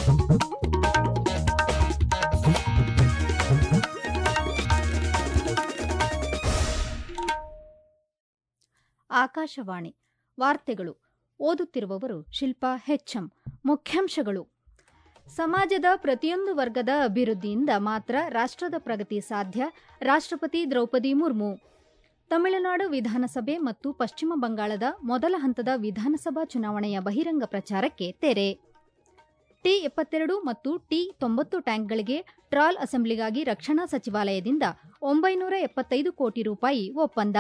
ಆಕಾಶವಾಣಿ ವಾರ್ತೆಗಳು ಓದುತ್ತಿರುವವರು ಶಿಲ್ಪಾ ಹೆಚ್ಎಂ ಮುಖ್ಯಾಂಶಗಳು ಸಮಾಜದ ಪ್ರತಿಯೊಂದು ವರ್ಗದ ಅಭಿವೃದ್ಧಿಯಿಂದ ಮಾತ್ರ ರಾಷ್ಟ್ರದ ಪ್ರಗತಿ ಸಾಧ್ಯ ರಾಷ್ಟ್ರಪತಿ ದ್ರೌಪದಿ ಮುರ್ಮು ತಮಿಳುನಾಡು ವಿಧಾನಸಭೆ ಮತ್ತು ಪಶ್ಚಿಮ ಬಂಗಾಳದ ಮೊದಲ ಹಂತದ ವಿಧಾನಸಭಾ ಚುನಾವಣೆಯ ಬಹಿರಂಗ ಪ್ರಚಾರಕ್ಕೆ ತೆರೆ ಟಿ ಎಪ್ಪತ್ತೆರಡು ಮತ್ತು ಟಿ ತೊಂಬತ್ತು ಟ್ಯಾಂಕ್ಗಳಿಗೆ ಟ್ರಾಲ್ ಅಸೆಂಬ್ಲಿಗಾಗಿ ರಕ್ಷಣಾ ಸಚಿವಾಲಯದಿಂದ ಒಂಬೈನೂರ ಎಪ್ಪತ್ತೈದು ಕೋಟಿ ರೂಪಾಯಿ ಒಪ್ಪಂದ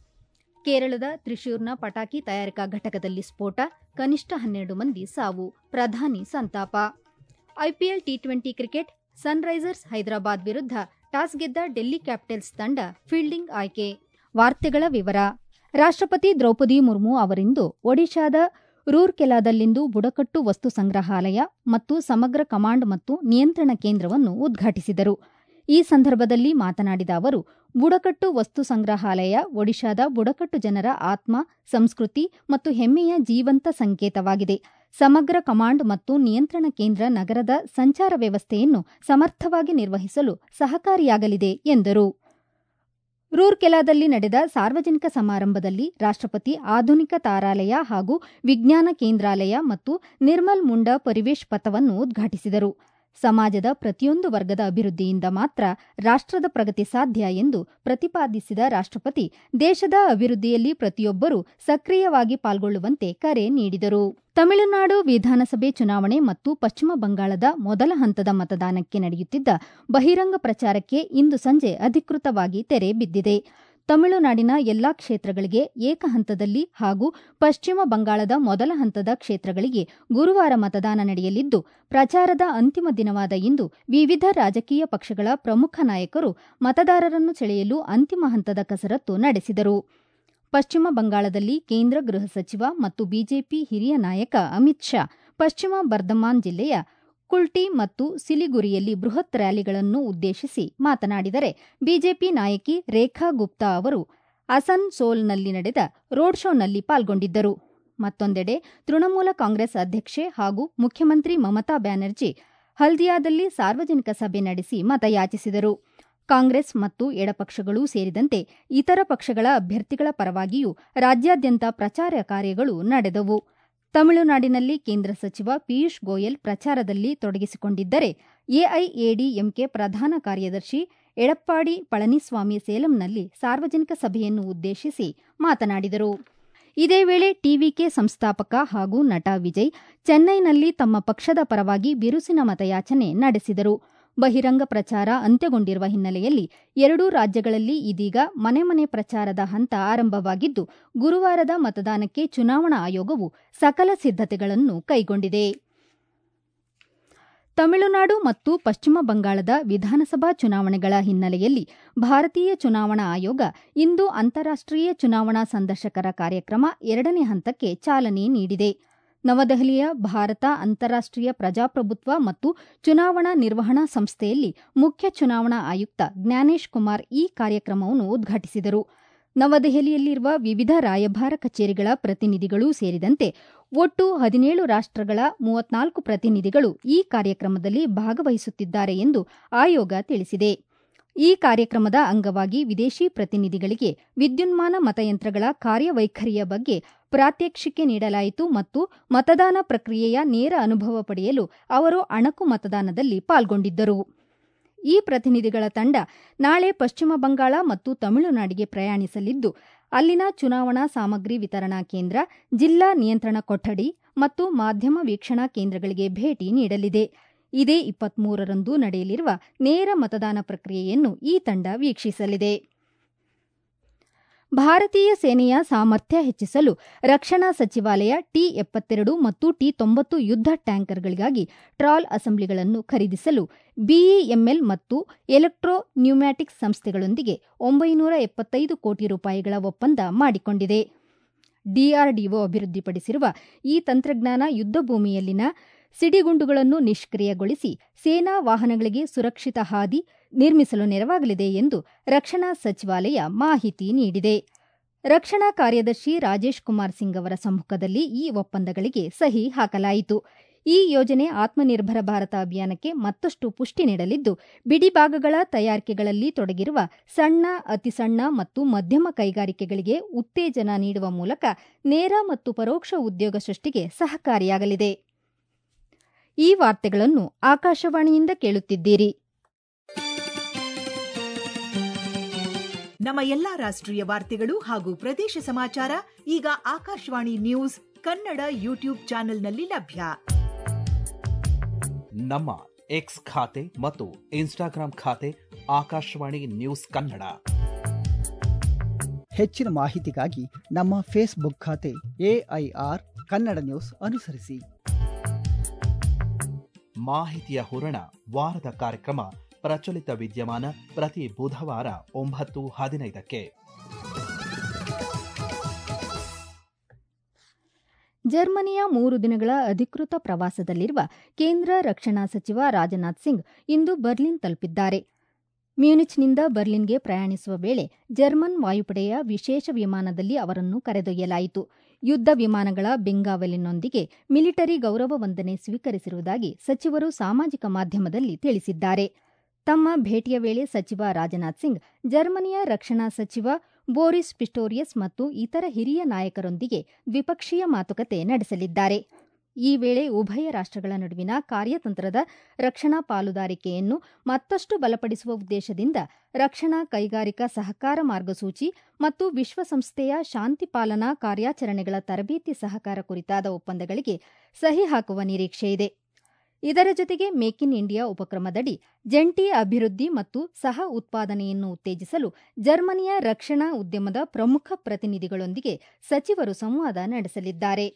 ಕೇರಳದ ತ್ರಿಶೂರ್ನ ಪಟಾಕಿ ತಯಾರಿಕಾ ಘಟಕದಲ್ಲಿ ಸ್ಫೋಟ ಕನಿಷ್ಠ ಹನ್ನೆರಡು ಮಂದಿ ಸಾವು ಪ್ರಧಾನಿ ಸಂತಾಪ IPL T twenty cricket Sunrisers Hyderabad ವಿರುದ್ಧ ಟಾಸ್ ಗೆದ್ದ ಡೆಲ್ಲಿ ಕ್ಯಾಪಿಟಲ್ಸ್ ತಂಡ ಫೀಲ್ಡಿಂಗ್ ಆಯ್ಕೆ ವಾರ್ತೆಗಳ ವಿವರ ರಾಷ್ಟ್ರಪತಿ ದ್ರೌಪದಿ ಮುರ್ಮು ಅವರಿಂದು ಒಡಿಶಾದ ರೂರ್ಕೆಲಾದಲ್ಲಿಂದು ಬುಡಕಟ್ಟು ವಸ್ತು ಸಂಗ್ರಹಾಲಯ ಮತ್ತು ಸಮಗ್ರ ಕಮಾಂಡ್ ಮತ್ತು ನಿಯಂತ್ರಣ ಕೇಂದ್ರವನ್ನು ಉದ್ಘಾಟಿಸಿದರು ಈ ಸಂದರ್ಭದಲ್ಲಿ ಮಾತನಾಡಿದ ಅವರು ಬುಡಕಟ್ಟು ವಸ್ತು ಸಂಗ್ರಹಾಲಯ ಒಡಿಶಾದ ಬುಡಕಟ್ಟು ಜನರ ಆತ್ಮ ಸಂಸ್ಕೃತಿ ಮತ್ತು ಹೆಮ್ಮೆಯ ಜೀವಂತ ಸಂಕೇತವಾಗಿದೆ ಸಮಗ್ರ ಕಮಾಂಡ್ ಮತ್ತು ನಿಯಂತ್ರಣ ಕೇಂದ್ರ ನಗರದ ಸಂಚಾರ ವ್ಯವಸ್ಥೆಯನ್ನು ಸಮರ್ಥವಾಗಿ ನಿರ್ವಹಿಸಲು ಸಹಕಾರಿಯಾಗಲಿದೆ ಎಂದರು ರೂರ್ಕೆಲಾದಲ್ಲಿ ನಡೆದ ಸಾರ್ವಜನಿಕ ಸಮಾರಂಭದಲ್ಲಿ ರಾಷ್ಟ್ರಪತಿ ಆಧುನಿಕ ತಾರಾಲಯ ಹಾಗೂ ವಿಜ್ಞಾನ ಕೇಂದ್ರಾಲಯ ಮತ್ತು ನಿರ್ಮಲ್ ಮುಂಡ ಪರಿವೇಶ್ ಪಥವನ್ನು ಉದ್ಘಾಟಿಸಿದರು ಸಮಾಜದ ಪ್ರತಿಯೊಂದು ವರ್ಗದ ಅಭಿವೃದ್ಧಿಯಿಂದ ಮಾತ್ರ ರಾಷ್ಟ್ರದ ಪ್ರಗತಿ ಸಾಧ್ಯ ಎಂದು ಪ್ರತಿಪಾದಿಸಿದ ರಾಷ್ಟ್ರಪತಿ ದೇಶದ ಅಭಿವೃದ್ಧಿಯಲ್ಲಿ ಪ್ರತಿಯೊಬ್ಬರೂ ಸಕ್ರಿಯವಾಗಿ ಪಾಲ್ಗೊಳ್ಳುವಂತೆ ಕರೆ ನೀಡಿದರು ತಮಿಳುನಾಡು ವಿಧಾನಸಭೆ ಚುನಾವಣೆ ಮತ್ತು ಪಶ್ಚಿಮ ಬಂಗಾಳದ ಮೊದಲ ಹಂತದ ಮತದಾನಕ್ಕೆ ನಡೆಯುತ್ತಿದ್ದ ಬಹಿರಂಗ ಪ್ರಚಾರಕ್ಕೆ ಇಂದು ಸಂಜೆ ಅಧಿಕೃತವಾಗಿ ತೆರೆ ಬಿದ್ದಿದೆ ತಮಿಳುನಾಡಿನ ಎಲ್ಲಾ ಕ್ಷೇತ್ರಗಳಿಗೆ ಏಕ ಹಂತದಲ್ಲಿ ಹಾಗೂ ಪಶ್ಚಿಮ ಬಂಗಾಳದ ಮೊದಲ ಹಂತದ ಕ್ಷೇತ್ರಗಳಿಗೆ ಗುರುವಾರ ಮತದಾನ ನಡೆಯಲಿದ್ದು ಪ್ರಚಾರದ ಅಂತಿಮ ದಿನವಾದ ಇಂದು ವಿವಿಧ ರಾಜಕೀಯ ಪಕ್ಷಗಳ ಪ್ರಮುಖ ನಾಯಕರು ಮತದಾರರನ್ನು ಸೆಳೆಯಲು ಅಂತಿಮ ಹಂತದ ಕಸರತ್ತು ನಡೆಸಿದರು ಪಶ್ಚಿಮ ಬಂಗಾಳದಲ್ಲಿ ಕೇಂದ್ರ ಗೃಹ ಸಚಿವ ಮತ್ತು ಬಿಜೆಪಿ ಹಿರಿಯ ನಾಯಕ ಅಮಿತ್ ಶಾ ಪಶ್ಚಿಮ ಬರ್ಧಮಾನ್ ಜಿಲ್ಲೆಯ ಕುಲ್ಟಿ ಮತ್ತು ಸಿಲಿಗುರಿಯಲ್ಲಿ ಬೃಹತ್ ರ್ಯಾಲಿಗಳನ್ನು ಉದ್ದೇಶಿಸಿ ಮಾತನಾಡಿದರೆ ಬಿಜೆಪಿ ನಾಯಕಿ ರೇಖಾ ಗುಪ್ತಾ ಅವರು ಅಸನ್ಸೋಲ್ನಲ್ಲಿ ನಡೆದ ರೋಡ್ ಶೋನಲ್ಲಿ ಪಾಲ್ಗೊಂಡಿದ್ದರು ಮತ್ತೊಂದೆಡೆ ತೃಣಮೂಲ ಕಾಂಗ್ರೆಸ್ ಅಧ್ಯಕ್ಷೆ ಹಾಗೂ ಮುಖ್ಯಮಂತ್ರಿ ಮಮತಾ ಬ್ಯಾನರ್ಜಿ ಹಲ್ದಿಯಾದಲ್ಲಿ ಸಾರ್ವಜನಿಕ ಸಭೆ ನಡೆಸಿ ಮತಯಾಚಿಸಿದರು ಕಾಂಗ್ರೆಸ್ ಮತ್ತು ಎಡಪಕ್ಷಗಳೂ ಸೇರಿದಂತೆ ಇತರ ಪಕ್ಷಗಳ ಅಭ್ಯರ್ಥಿಗಳ ಪರವಾಗಿಯೂ ರಾಜ್ಯಾದ್ಯಂತ ಪ್ರಚಾರ ಕಾರ್ಯಗಳು ನಡೆದವು ತಮಿಳುನಾಡಿನಲ್ಲಿ ಕೇಂದ್ರ ಸಚಿವ ಪಿಯೂಷ್ ಗೋಯಲ್ ಪ್ರಚಾರದಲ್ಲಿ ತೊಡಗಿಸಿಕೊಂಡಿದ್ದರೆ ಎಐಎಡಿಎಂಕೆ ಪ್ರಧಾನ ಕಾರ್ಯದರ್ಶಿ ಎಡಪ್ಪಾಡಿ ಪಳನಿಸ್ವಾಮಿ ಸೇಲಂನಲ್ಲಿ ಸಾರ್ವಜನಿಕ ಸಭೆಯನ್ನು ಉದ್ದೇಶಿಸಿ ಮಾತನಾಡಿದರು ಇದೇ ವೇಳೆ ಟಿವಿಕೆ ಸಂಸ್ಥಾಪಕ ಹಾಗೂ ನಟ ವಿಜಯ್ ಚೆನ್ನೈನಲ್ಲಿ ತಮ್ಮ ಪಕ್ಷದ ಪರವಾಗಿ ಬಿರುಸಿನ ಮತಯಾಚನೆ ನಡೆಸಿದರು ಬಹಿರಂಗ ಪ್ರಚಾರ ಅಂತ್ಯಗೊಂಡಿರುವ ಹಿನ್ನೆಲೆಯಲ್ಲಿ ಎರಡೂ ರಾಜ್ಯಗಳಲ್ಲಿ ಇದೀಗ ಮನೆ ಮನೆ ಪ್ರಚಾರದ ಹಂತ ಆರಂಭವಾಗಿದ್ದು ಗುರುವಾರದ ಮತದಾನಕ್ಕೆ ಚುನಾವಣಾ ಆಯೋಗವು ಸಕಲ ಸಿದ್ದತೆಗಳನ್ನು ಕೈಗೊಂಡಿದೆ ತಮಿಳುನಾಡು ಮತ್ತು ಪಶ್ಚಿಮ ಬಂಗಾಳದ ವಿಧಾನಸಭಾ ಚುನಾವಣೆಗಳ ಹಿನ್ನೆಲೆಯಲ್ಲಿ ಭಾರತೀಯ ಚುನಾವಣಾ ಆಯೋಗ ಇಂದು ಅಂತಾರಾಷ್ಟೀಯ ಚುನಾವಣಾ ಸಂದರ್ಶಕರ ಕಾರ್ಯಕ್ರಮ ಎರಡನೇ ಹಂತಕ್ಕೆ ಚಾಲನೆ ನೀಡಿದೆ ನವದೆಹಲಿಯ ಭಾರತ ಅಂತಾರಾಷ್ಟೀಯ ಪ್ರಜಾಪ್ರಭುತ್ವ ಮತ್ತು ಚುನಾವಣಾ ನಿರ್ವಹಣಾ ಸಂಸ್ಥೆಯಲ್ಲಿ ಮುಖ್ಯ ಚುನಾವಣಾ ಆಯುಕ್ತ ಜ್ಞಾನೇಶ್ ಕುಮಾರ್ ಈ ಕಾರ್ಯಕ್ರಮವನ್ನು ಉದ್ಘಾಟಿಸಿದರು ನವದೆಹಲಿಯಲ್ಲಿರುವ ವಿವಿಧ ರಾಯಭಾರ ಕಚೇರಿಗಳ ಪ್ರತಿನಿಧಿಗಳೂ ಸೇರಿದಂತೆ ಒಟ್ಟು ಹದಿನೇಳು ರಾಷ್ಟಗಳ ಮೂವತ್ನಾಲ್ಕು ಪ್ರತಿನಿಧಿಗಳು ಈ ಕಾರ್ಯಕ್ರಮದಲ್ಲಿ ಭಾಗವಹಿಸುತ್ತಿದ್ದಾರೆ ಎಂದು ಆಯೋಗ ತಿಳಿಸಿದೆ ಈ ಕಾರ್ಯಕ್ರಮದ ಅಂಗವಾಗಿ ವಿದೇಶಿ ಪ್ರತಿನಿಧಿಗಳಿಗೆ ವಿದ್ಯುನ್ಮಾನ ಮತಯಂತ್ರಗಳ ಕಾರ್ಯವೈಖರಿಯ ಬಗ್ಗೆ ಪ್ರಾತ್ಯಕ್ಷಿಕೆ ನೀಡಲಾಯಿತು ಮತ್ತು ಮತದಾನ ಪ್ರಕ್ರಿಯೆಯ ನೇರ ಅನುಭವ ಪಡೆಯಲು ಅವರು ಅಣಕು ಮತದಾನದಲ್ಲಿ ಪಾಲ್ಗೊಂಡಿದ್ದರು ಈ ಪ್ರತಿನಿಧಿಗಳ ತಂಡ ನಾಳೆ ಪಶ್ಚಿಮ ಬಂಗಾಳ ಮತ್ತು ತಮಿಳುನಾಡಿಗೆ ಪ್ರಯಾಣಿಸಲಿದ್ದು ಅಲ್ಲಿನ ಚುನಾವಣಾ ಸಾಮಗ್ರಿ ವಿತರಣಾ ಕೇಂದ್ರ ಜಿಲ್ಲಾ ನಿಯಂತ್ರಣ ಕೊಠಡಿ ಮತ್ತು ಮಾಧ್ಯಮ ವೀಕ್ಷಣಾ ಕೇಂದ್ರಗಳಿಗೆ ಭೇಟಿ ನೀಡಲಿದೆ ಇದೇ ಇಪ್ಪತ್ಮೂರರಂದು ನಡೆಯಲಿರುವ ನೇರ ಮತದಾನ ಪ್ರಕ್ರಿಯೆಯನ್ನು ಈ ತಂಡ ವೀಕ್ಷಿಸಲಿದೆ ಭಾರತೀಯ ಸೇನೆಯ ಸಾಮರ್ಥ್ಯ ಹೆಚ್ಚಿಸಲು ರಕ್ಷಣಾ ಸಚಿವಾಲಯ ಟಿ ಎಪ್ಪತ್ತೆರಡು ಮತ್ತು ಟಿ ತೊಂಬತ್ತು ಯುದ್ಧ ಟ್ಯಾಂಕರ್ಗಳಿಗಾಗಿ ಟ್ರಾಲ್ ಅಸೆಂಬ್ಲಿಗಳನ್ನು ಖರೀದಿಸಲು ಬಿಇಎಂಎಲ್ ಮತ್ತು ಎಲೆಕ್ಟ್ರೋ ನ್ಯೂಮ್ಯಾಟಿಕ್ಸ್ ಸಂಸ್ಥೆಗಳೊಂದಿಗೆ ಒಂಬೈನೂರ ಎಪ್ಪತ್ತೈದು ಕೋಟಿ ರೂಪಾಯಿಗಳ ಒಪ್ಪಂದ ಮಾಡಿಕೊಂಡಿದೆ ಡಿಆರ್ಡಿಒ ಅಭಿವೃದ್ಧಿಪಡಿಸಿರುವ ಈ ತಂತ್ರಜ್ಞಾನ ಯುದ್ಧ ಭೂಮಿಯಲ್ಲಿನ ಸಿಡಿಗುಂಡುಗಳನ್ನು ನಿಷ್ಕ್ರಿಯಗೊಳಿಸಿ ಸೇನಾ ವಾಹನಗಳಿಗೆ ಸುರಕ್ಷಿತ ಹಾದಿ ನಿರ್ಮಿಸಲು ನೆರವಾಗಲಿದೆ ಎಂದು ರಕ್ಷಣಾ ಸಚಿವಾಲಯ ಮಾಹಿತಿ ನೀಡಿದೆ ರಕ್ಷಣಾ ಕಾರ್ಯದರ್ಶಿ ರಾಜೇಶ್ ಕುಮಾರ್ ಸಿಂಗ್ ಅವರ ಸಮ್ಮುಖದಲ್ಲಿ ಈ ಒಪ್ಪಂದಗಳಿಗೆ ಸಹಿ ಹಾಕಲಾಯಿತು ಈ ಯೋಜನೆ ಆತ್ಮನಿರ್ಭರ ಭಾರತ ಅಭಿಯಾನಕ್ಕೆ ಮತ್ತಷ್ಟು ಪುಷ್ಟಿ ನೀಡಲಿದ್ದು ಬಿಡಿಭಾಗಗಳ ತಯಾರಿಕೆಗಳಲ್ಲಿ ತೊಡಗಿರುವ ಸಣ್ಣ ಅತಿಸಣ್ಣ ಮತ್ತು ಮಧ್ಯಮ ಕೈಗಾರಿಕೆಗಳಿಗೆ ಉತ್ತೇಜನ ನೀಡುವ ಮೂಲಕ ನೇರ ಮತ್ತು ಪರೋಕ್ಷ ಉದ್ಯೋಗ ಸೃಷ್ಟಿಗೆ ಸಹಕಾರಿಯಾಗಲಿದೆ ಈ ವಾರ್ತೆಗಳನ್ನು ಆಕಾಶವಾಣಿಯಿಂದ ಕೇಳುತ್ತಿದ್ದೀರಿ ನಮ್ಮ ಎಲ್ಲಾ ರಾಷ್ಟ್ರೀಯ ವಾರ್ತೆಗಳು ಹಾಗೂ ಪ್ರದೇಶ ಸಮಾಚಾರ ಈಗ ಆಕಾಶವಾಣಿ ನ್ಯೂಸ್ ಕನ್ನಡ ಯೂಟ್ಯೂಬ್ ಚಾನೆಲ್ನಲ್ಲಿ ಲಭ್ಯ ನಮ್ಮ ಎಕ್ಸ್ ಖಾತೆ ಮತ್ತು ಇನ್ಸ್ಟಾಗ್ರಾಂ ಖಾತೆ ಆಕಾಶವಾಣಿ ನ್ಯೂಸ್ ಕನ್ನಡ ಹೆಚ್ಚಿನ ಮಾಹಿತಿಗಾಗಿ ನಮ್ಮ ಫೇಸ್ಬುಕ್ ಖಾತೆ ಎಐಆರ್ ಕನ್ನಡ ನ್ಯೂಸ್ ಅನುಸರಿಸಿ ಮಾಹಿತಿಯ ಹೂರಣ ವಾರದ ಕಾರ್ಯಕ್ರಮ ಪ್ರಚಲಿತ ವಿದ್ಯಮಾನ ಪ್ರತಿ ಬುಧವಾರ ಒಂಬತ್ತು ಹದಿನೈದಕ್ಕೆ ಜರ್ಮನಿಯ ಮೂರು ದಿನಗಳ ಅಧಿಕೃತ ಪ್ರವಾಸದಲ್ಲಿರುವ ಕೇಂದ್ರ ರಕ್ಷಣಾ ಸಚಿವ ರಾಜನಾಥ್ ಸಿಂಗ್ ಇಂದು ಬರ್ಲಿನ್ ತಲುಪಿದ್ದಾರೆ ಮ್ಯೂನಿಚ್ನಿಂದ ಬರ್ಲಿನ್ಗೆ ಪ್ರಯಾಣಿಸುವ ವೇಳೆ ಜರ್ಮನ್ ವಾಯುಪಡೆಯ ವಿಶೇಷ ವಿಮಾನದಲ್ಲಿ ಅವರನ್ನು ಕರೆದೊಯ್ಯಲಾಯಿತು ಯುದ್ಧ ವಿಮಾನಗಳ ಬೆಂಗಾವಲಿನೊಂದಿಗೆ ಮಿಲಿಟರಿ ಗೌರವ ವಂದನೆ ಸ್ವೀಕರಿಸಿರುವುದಾಗಿ ಸಚಿವರು ಸಾಮಾಜಿಕ ಮಾಧ್ಯಮದಲ್ಲಿ ತಿಳಿಸಿದ್ದಾರೆ ತಮ್ಮ ಭೇಟಿಯ ವೇಳೆ ಸಚಿವ ರಾಜನಾಥ್ ಸಿಂಗ್ ಜರ್ಮನಿಯ ರಕ್ಷಣಾ ಸಚಿವ ಬೋರಿಸ್ ಪಿಸ್ಟೋರಿಯಸ್ ಮತ್ತು ಇತರ ಹಿರಿಯ ನಾಯಕರೊಂದಿಗೆ ದ್ವಿಪಕ್ಷೀಯ ಮಾತುಕತೆ ನಡೆಸಲಿದ್ದಾರೆ ಈ ವೇಳೆ ಉಭಯ ರಾಷ್ಟ್ರಗಳ ನಡುವಿನ ಕಾರ್ಯತಂತ್ರದ ರಕ್ಷಣಾ ಪಾಲುದಾರಿಕೆಯನ್ನು ಮತ್ತಷ್ಟು ಬಲಪಡಿಸುವ ಉದ್ದೇಶದಿಂದ ರಕ್ಷಣಾ ಕೈಗಾರಿಕಾ ಸಹಕಾರ ಮಾರ್ಗಸೂಚಿ ಮತ್ತು ವಿಶ್ವಸಂಸ್ಥೆಯ ಶಾಂತಿ ಪಾಲನಾ ಕಾರ್ಯಾಚರಣೆಗಳ ತರಬೇತಿ ಸಹಕಾರ ಕುರಿತಾದ ಒಪ್ಪಂದಗಳಿಗೆ ಸಹಿ ಹಾಕುವ ನಿರೀಕ್ಷೆಯಿದೆ ಇದರ ಜೊತೆಗೆ ಮೇಕ್ ಇನ್ ಇಂಡಿಯಾ ಉಪಕ್ರಮದಡಿ ಜಂಟಿ ಅಭಿವೃದ್ಧಿ ಮತ್ತು ಸಹ ಉತ್ಪಾದನೆಯನ್ನು ಉತ್ತೇಜಿಸಲು ಜರ್ಮನಿಯ ರಕ್ಷಣಾ ಉದ್ಯಮದ ಪ್ರಮುಖ ಪ್ರತಿನಿಧಿಗಳೊಂದಿಗೆ ಸಚಿವರು ಸಂವಾದ ನಡೆಸಲಿದ್ದಾರೆ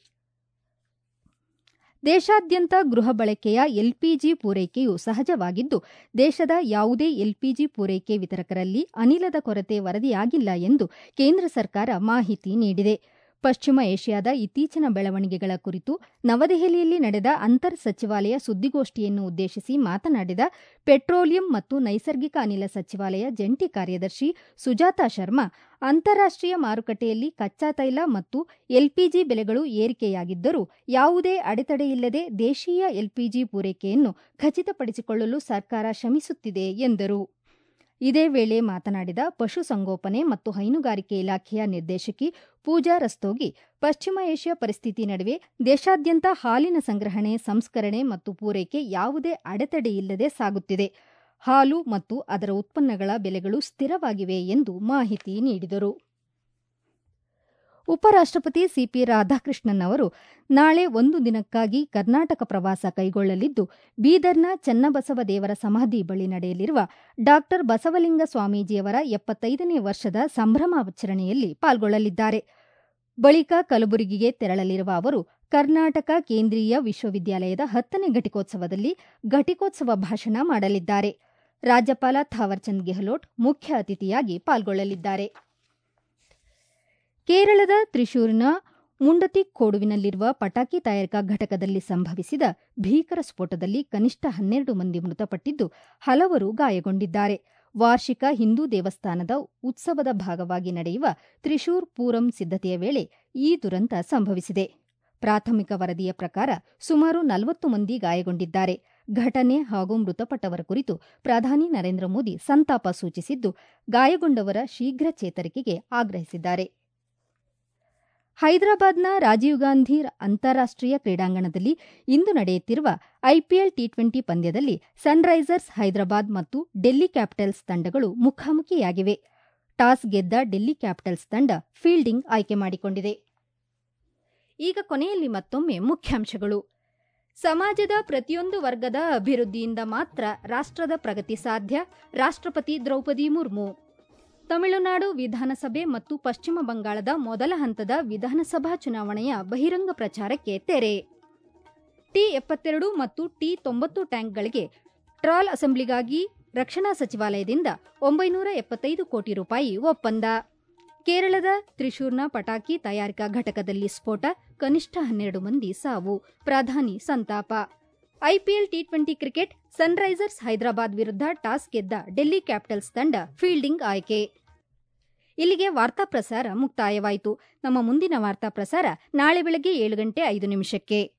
ದೇಶಾದ್ಯಂತ ಗೃಹ ಬಳಕೆಯ ಎಲ್ಪಿಜಿ ಪೂರೈಕೆಯು ಸಹಜವಾಗಿದ್ದು ದೇಶದ ಯಾವುದೇ ಎಲ್ಪಿಜಿ ಪೂರೈಕೆ ವಿತರಕರಲ್ಲಿ ಅನಿಲದ ಕೊರತೆ ವರದಿಯಾಗಿಲ್ಲ ಎಂದು ಕೇಂದ್ರ ಸರ್ಕಾರ ಮಾಹಿತಿ ನೀಡಿದೆ ಪಶ್ಚಿಮ ಏಷ್ಯಾದ ಇತ್ತೀಚಿನ ಬೆಳವಣಿಗೆಗಳ ಕುರಿತು ನವದೆಹಲಿಯಲ್ಲಿ ನಡೆದ ಅಂತರ್ ಸಚಿವಾಲಯ ಸುದ್ದಿಗೋಷ್ಠಿಯನ್ನು ಉದ್ದೇಶಿಸಿ ಮಾತನಾಡಿದ ಪೆಟ್ರೋಲಿಯಂ ಮತ್ತು ನೈಸರ್ಗಿಕ ಅನಿಲ ಸಚಿವಾಲಯ ಜಂಟಿ ಕಾರ್ಯದರ್ಶಿ ಸುಜಾತಾ ಶರ್ಮಾ ಅಂತಾರಾಷ್ಟೀಯ ಮಾರುಕಟ್ಟೆಯಲ್ಲಿ ಕಚ್ಚಾ ತೈಲ ಮತ್ತು ಎಲ್ಪಿಜಿ ಬೆಲೆಗಳು ಏರಿಕೆಯಾಗಿದ್ದರೂ ಯಾವುದೇ ಅಡೆತಡೆಯಿಲ್ಲದೆ ದೇಶೀಯ ಎಲ್ಪಿಜಿ ಪೂರೈಕೆಯನ್ನು ಖಚಿತಪಡಿಸಿಕೊಳ್ಳಲು ಸರ್ಕಾರ ಶ್ರಮಿಸುತ್ತಿದೆ ಎಂದರು ಇದೇ ವೇಳೆ ಮಾತನಾಡಿದ ಪಶುಸಂಗೋಪನೆ ಮತ್ತು ಹೈನುಗಾರಿಕೆ ಇಲಾಖೆಯ ನಿರ್ದೇಶಕಿ ಪೂಜಾ ರಸ್ತೋಗಿ ಪಶ್ಚಿಮ ಏಷ್ಯಾ ಪರಿಸ್ಥಿತಿ ನಡುವೆ ದೇಶಾದ್ಯಂತ ಹಾಲಿನ ಸಂಗ್ರಹಣೆ ಸಂಸ್ಕರಣೆ ಮತ್ತು ಪೂರೈಕೆ ಯಾವುದೇ ಅಡೆತಡೆಯಿಲ್ಲದೆ ಸಾಗುತ್ತಿದೆ ಹಾಲು ಮತ್ತು ಅದರ ಉತ್ಪನ್ನಗಳ ಬೆಲೆಗಳು ಸ್ಥಿರವಾಗಿವೆ ಎಂದು ಮಾಹಿತಿ ನೀಡಿದರು ಉಪರಾಷ್ಟಪತಿ ಸಿಪಿ ರಾಧಾಕೃಷ್ಣನ್ ಅವರು ನಾಳೆ ಒಂದು ದಿನಕ್ಕಾಗಿ ಕರ್ನಾಟಕ ಪ್ರವಾಸ ಕೈಗೊಳ್ಳಲಿದ್ದು ಬೀದರ್ನ ಚನ್ನಬಸವ ದೇವರ ಸಮಾಧಿ ಬಳಿ ನಡೆಯಲಿರುವ ಡಾ ಬಸವಲಿಂಗ ಸ್ವಾಮೀಜಿಯವರ ಎಪ್ಪತ್ತೈದನೇ ವರ್ಷದ ಸಂಭ್ರಮಾಚರಣೆಯಲ್ಲಿ ಪಾಲ್ಗೊಳ್ಳಲಿದ್ದಾರೆ ಬಳಿಕ ಕಲಬುರಗಿಗೆ ತೆರಳಲಿರುವ ಅವರು ಕರ್ನಾಟಕ ಕೇಂದ್ರೀಯ ವಿಶ್ವವಿದ್ಯಾಲಯದ ಹತ್ತನೇ ಘಟಿಕೋತ್ಸವದಲ್ಲಿ ಘಟಿಕೋತ್ಸವ ಭಾಷಣ ಮಾಡಲಿದ್ದಾರೆ ರಾಜ್ಯಪಾಲ ಥಾವರ್ಚಂದ್ ಗೆಹ್ಲೋಟ್ ಮುಖ್ಯ ಅತಿಥಿಯಾಗಿ ಪಾಲ್ಗೊಳ್ಳಲಿದ್ದಾರೆ ಕೇರಳದ ತ್ರಿಶೂರಿನ ಮುಂಡತಿಕೋಡುವಿನಲ್ಲಿರುವ ಪಟಾಕಿ ತಯಾರಿಕಾ ಘಟಕದಲ್ಲಿ ಸಂಭವಿಸಿದ ಭೀಕರ ಸ್ಫೋಟದಲ್ಲಿ ಕನಿಷ್ಠ ಹನ್ನೆರಡು ಮಂದಿ ಮೃತಪಟ್ಟಿದ್ದು ಹಲವರು ಗಾಯಗೊಂಡಿದ್ದಾರೆ ವಾರ್ಷಿಕ ಹಿಂದೂ ದೇವಸ್ಥಾನದ ಉತ್ಸವದ ಭಾಗವಾಗಿ ನಡೆಯುವ ತ್ರಿಶೂರ್ ಪೂರಂ ಸಿದ್ಧತೆಯ ವೇಳೆ ಈ ದುರಂತ ಸಂಭವಿಸಿದೆ ಪ್ರಾಥಮಿಕ ವರದಿಯ ಪ್ರಕಾರ ಸುಮಾರು ನಲವತ್ತು ಮಂದಿ ಗಾಯಗೊಂಡಿದ್ದಾರೆ ಘಟನೆ ಹಾಗೂ ಮೃತಪಟ್ಟವರ ಕುರಿತು ಪ್ರಧಾನಿ ನರೇಂದ್ರ ಮೋದಿ ಸಂತಾಪ ಸೂಚಿಸಿದ್ದು ಗಾಯಗೊಂಡವರ ಶೀಘ್ರ ಚೇತರಿಕೆಗೆ ಆಗ್ರಹಿಸಿದ್ದಾರೆ ಹೈದರಾಬಾದ್ನ ರಾಜೀವ್ ಗಾಂಧಿ ಅಂತಾರಾಷ್ಟೀಯ ಕ್ರೀಡಾಂಗಣದಲ್ಲಿ ಇಂದು ನಡೆಯುತ್ತಿರುವ ಐಪಿಎಲ್ ಟಿ ಟ್ವೆಂಟಿ ಪಂದ್ಯದಲ್ಲಿ ಸನ್ರೈಸರ್ಸ್ ಹೈದರಾಬಾದ್ ಮತ್ತು ಡೆಲ್ಲಿ ಕ್ಯಾಪಿಟಲ್ಸ್ ತಂಡಗಳು ಮುಖಾಮುಖಿಯಾಗಿವೆ ಟಾಸ್ ಗೆದ್ದ ಡೆಲ್ಲಿ ಕ್ಯಾಪಿಟಲ್ಸ್ ತಂಡ ಫೀಲ್ಡಿಂಗ್ ಆಯ್ಕೆ ಮಾಡಿಕೊಂಡಿದೆ ಈಗ ಕೊನೆಯಲ್ಲಿ ಮತ್ತೊಮ್ಮೆ ಮುಖ್ಯಾಂಶಗಳು ಸಮಾಜದ ಪ್ರತಿಯೊಂದು ವರ್ಗದ ಅಭಿವೃದ್ಧಿಯಿಂದ ಮಾತ್ರ ರಾಷ್ಟ್ರದ ಪ್ರಗತಿ ಸಾಧ್ಯ ರಾಷ್ಟ್ರಪತಿ ದ್ರೌಪದಿ ಮುರ್ಮು ತಮಿಳುನಾಡು ವಿಧಾನಸಭೆ ಮತ್ತು ಪಶ್ಚಿಮ ಬಂಗಾಳದ ಮೊದಲ ಹಂತದ ವಿಧಾನಸಭಾ ಚುನಾವಣೆಯ ಬಹಿರಂಗ ಪ್ರಚಾರಕ್ಕೆ ತೆರೆ ಟಿ ಎಪ್ಪತ್ತೆರಡು ಮತ್ತು ಟಿ ತೊಂಬತ್ತು ಟ್ಯಾಂಕ್ಗಳಿಗೆ ಟ್ರಾಲ್ ಅಸೆಂಬ್ಲಿಗಾಗಿ ರಕ್ಷಣಾ ಸಚಿವಾಲಯದಿಂದ ಒಂಬೈನೂರ ಎಪ್ಪತ್ತೈದು ಕೋಟಿ ರೂಪಾಯಿ ಒಪ್ಪಂದ ಕೇರಳದ ತ್ರಿಶೂರ್ನ ಪಟಾಕಿ ತಯಾರಿಕಾ ಘಟಕದಲ್ಲಿ ಸ್ಫೋಟ ಕನಿಷ್ಠ ಹನ್ನೆರಡು ಮಂದಿ ಸಾವು ಪ್ರಧಾನಿ ಸಂತಾಪ IPL T twenty cricket Sunrisers Hyderabad ವಿರುದ್ಧ ಟಾಸ್ ಗೆದ್ದ ಡೆಲ್ಲಿ ಕ್ಯಾಪಿಟಲ್ಸ್ ತಂಡ ಫೀಲ್ಡಿಂಗ್ ಆಯ್ಕೆ ಇಲ್ಲಿಗೆ ವಾರ್ತಾ ಪ್ರಸಾರ ಮುಕ್ತಾಯವಾಯಿತು ನಮ್ಮ ಮುಂದಿನ ವಾರ್ತಾ ಪ್ರಸಾರ ನಾಳೆ ಬೆಳಗ್ಗೆ ಏಳು ಗಂಟೆ ಐದು ನಿಮಿಷಕ್ಕೆ